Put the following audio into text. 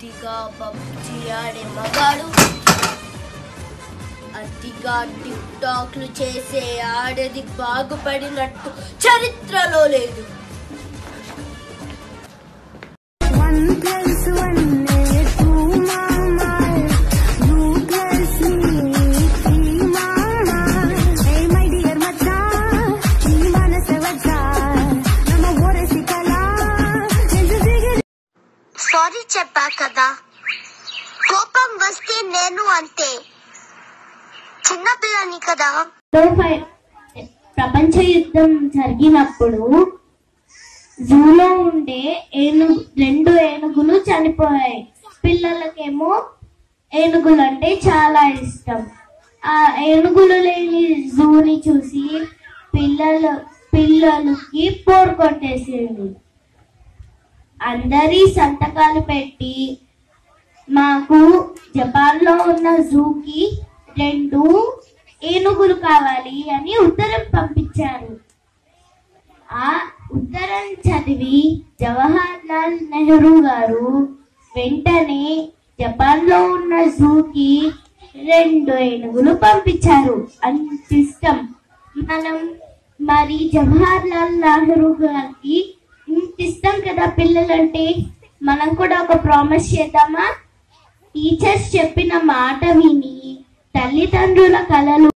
అతిగా పబ్జి ఆడే మగాడు అతిగా టిక్ టాక్లు చేసే ఆడది బాగుపడినట్టు చరిత్రలో లేదు One plus one is two, mama. You plus me, three, mama. Hey, my dear macha, ఈ మనసు వచ్చా నమ్మ ఓరసి కలా నిజ దిగ సారీ చెప్పా కదా కోపం వస్తే నేను అంతే చిన్నపిల్లని కదా లో ఫై- ప్రపంచ యుద్ధం జరిగినప్పుడు జూలో ఉండే ఏనుగు రెండు ఏనుగులు చనిపోయాయి పిల్లలకేమో ఏనుగులు అంటే చాలా ఇష్టం ఆ ఏనుగులు లేని జూని చూసి పిల్లలు పిల్లలకి పోరు కొట్టేసింది అందరి సంతకాలు పెట్టి మాకు జపాన్ లో ఉన్న జూకి రెండు ఏనుగులు కావాలి అని ఉత్తరం పంపించారు ఆ ఉత్తరం చదివి జవహర్ లాల్ నెహ్రూ గారు వెంటనే జపాన్ లో ఉన్న జూకి రెండు ఏనుగులు పంపించారు అంత ఇష్టం మనం మరి జవహర్ లాల్ నెహ్రూ గారికి ఇంత ఇష్టం కదా పిల్లలంటే మనం కూడా ఒక ప్రామిస్ చేద్దామా టీచర్స్ చెప్పిన మాట విని తల్లిదండ్రుల కలలు